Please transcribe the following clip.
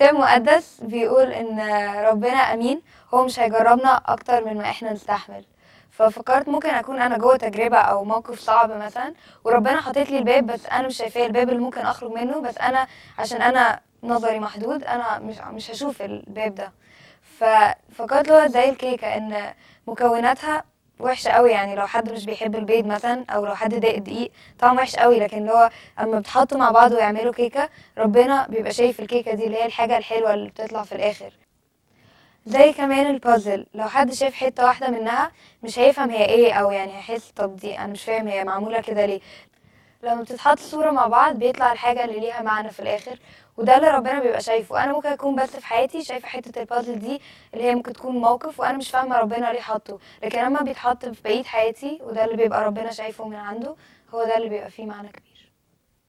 الكتاب المقدس بيقول ان ربنا امين هو مش هيجربنا اكتر من ما احنا نستحمل ففكرت ممكن اكون انا جوه تجربه او موقف صعب مثلا وربنا حاطط لي الباب بس انا مش شايفاه الباب اللي ممكن اخرج منه بس انا عشان انا نظري محدود انا مش مش هشوف الباب ده ففكرت اللي هو زي الكيكه ان مكوناتها وحشه قوي يعني لو حد مش بيحب البيض مثلا او لو حد ضايق دقيق طعم وحش قوي لكن اللي هو اما بتحطوا مع بعض ويعملوا كيكه ربنا بيبقى شايف الكيكه دي اللي هي الحاجه الحلوه اللي بتطلع في الاخر زي كمان البازل لو حد شاف حته واحده منها مش هيفهم هي ايه او يعني هيحس طب دي انا مش فاهم هي معموله كده ليه لما بتتحط صورة مع بعض بيطلع الحاجة اللي ليها معنى في الآخر وده اللي ربنا بيبقى شايفه أنا ممكن أكون بس في حياتي شايفة حتة البازل دي اللي هي ممكن تكون موقف وأنا مش فاهمة ربنا ليه حاطه لكن لما بيتحط في بقية حياتي وده اللي بيبقى ربنا شايفه من عنده هو ده اللي بيبقى فيه معنى كبير